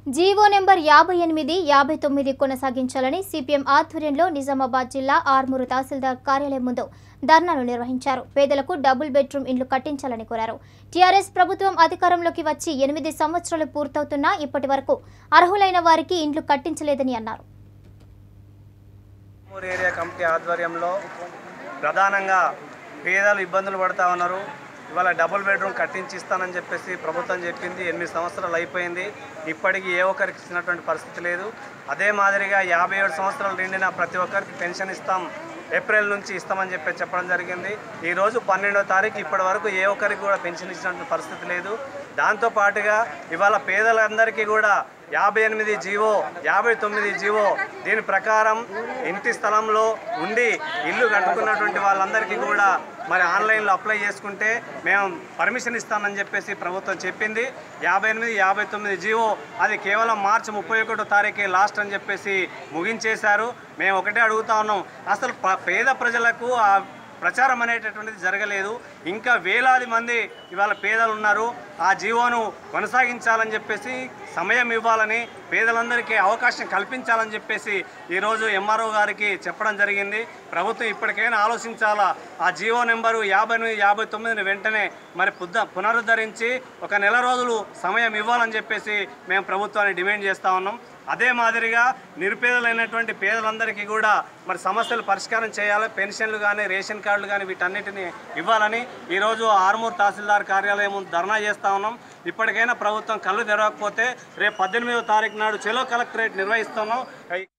GO number యాభై ఎనిమిది యాభై తొమ్మిది కొనసాగించాలని సిపిఎం ఆధ్వర్యంలో నిజామాబాద్ జిల్లా ఆర్మూరు తహసీల్దార్ కార్యాలయం ముందు ధర్నాలు నిర్వహించారు పేదలకు డబుల్ బెడ్రూమ్ ఇండ్లు కట్టించాలని కోరారు టీఆర్ఎస్ ప్రభుత్వం అధికారంలోకి వచ్చి ఎనిమిది సంవత్సరాలు పూర్తవుతున్నా ఇప్పటి వరకు అర్హులైన వారికి ఇండ్లు కట్టించలేదని అన్నారు ఊరు ఏరియా కమిటీ ఆధ్వర్యంలో ప్రధానంగా పేదలు ఇబ్బందులు పడతా ఉన్నారు ఇవాళ డబుల్ బెడ్రూమ్ కట్టించి ఇస్తానని చెప్పేసి ప్రభుత్వం చెప్పింది ఎనిమిది సంవత్సరాలు అయిపోయింది ఇప్పటికీ ఏ ఒక్కరికి ఇచ్చినటువంటి పరిస్థితి లేదు అదే మాదిరిగా యాభై ఏడు సంవత్సరాలు నిండిన ప్రతి ఒక్కరికి పెన్షన్ ఇస్తాం ఏప్రిల్ నుంచి ఇస్తామని చెప్పి చెప్పడం జరిగింది ఈరోజు పన్నెండో తారీఖు ఇప్పటి వరకు ఏ ఒక్కరికి కూడా పెన్షన్ ఇచ్చినటువంటి పరిస్థితి లేదు దాంతో పాటుగా ఇవాళ పేదలందరికీ కూడా యాభై ఎనిమిది జీవో యాభై తొమ్మిది జీవో దీని ప్రకారం ఇంటి స్థలంలో ఉండి ఇల్లు కట్టుకున్నటువంటి వాళ్ళందరికీ కూడా మరి ఆన్లైన్లో అప్లై చేసుకుంటే మేము పర్మిషన్ ఇస్తామని చెప్పేసి ప్రభుత్వం చెప్పింది యాభై ఎనిమిది యాభై తొమ్మిది జీవో అది కేవలం మార్చి ముప్పై ఒకటో తారీఖే లాస్ట్ అని చెప్పేసి ముగించేశారు మేము ఒకటే అడుగుతా ఉన్నాం అసలు ప- పేద ప్రజలకు ఆ ప్రచారం అనేటటువంటిది జరగలేదు ఇంకా వేలాది మంది ఇవాళ పేదలు ఉన్నారు ఆ జీవోను కొనసాగించాలని చెప్పేసి సమయం ఇవ్వాలని పేదలందరికీ అవకాశం కల్పించాలని చెప్పేసి ఈరోజు ఎంఆర్ఓ గారికి చెప్పడం జరిగింది ప్రభుత్వం ఇప్పటికైనా ఆలోచించాలా ఆ జీవో నెంబరు యాభై ఎనిమిది యాభై తొమ్మిదిని వెంటనే మరి పుద్ద పునరుద్ధరించి ఒక నెల రోజులు సమయం ఇవ్వాలని చెప్పేసి మేము ప్రభుత్వాన్ని డిమాండ్ చేస్తూ ఉన్నాం అదే మాదిరిగా నిరుపేదలైనటువంటి పేదలందరికీ కూడా మరి సమస్యలు పరిష్కారం చేయాలి పెన్షన్లు కానీ రేషన్ కార్డులు కానీ వీటన్నిటిని ఇవ్వాలని ఈరోజు ఆర్మూర్ తహసీల్దార్ కార్యాలయం ముందు ధర్నా చేస్తా ఉన్నాం ఇప్పటికైనా ప్రభుత్వం కళ్ళు తెరవకపోతే రేపు పద్దెనిమిదో తారీఖు నాడు చెలో కలెక్టరేట్ నిర్వహిస్తున్నాం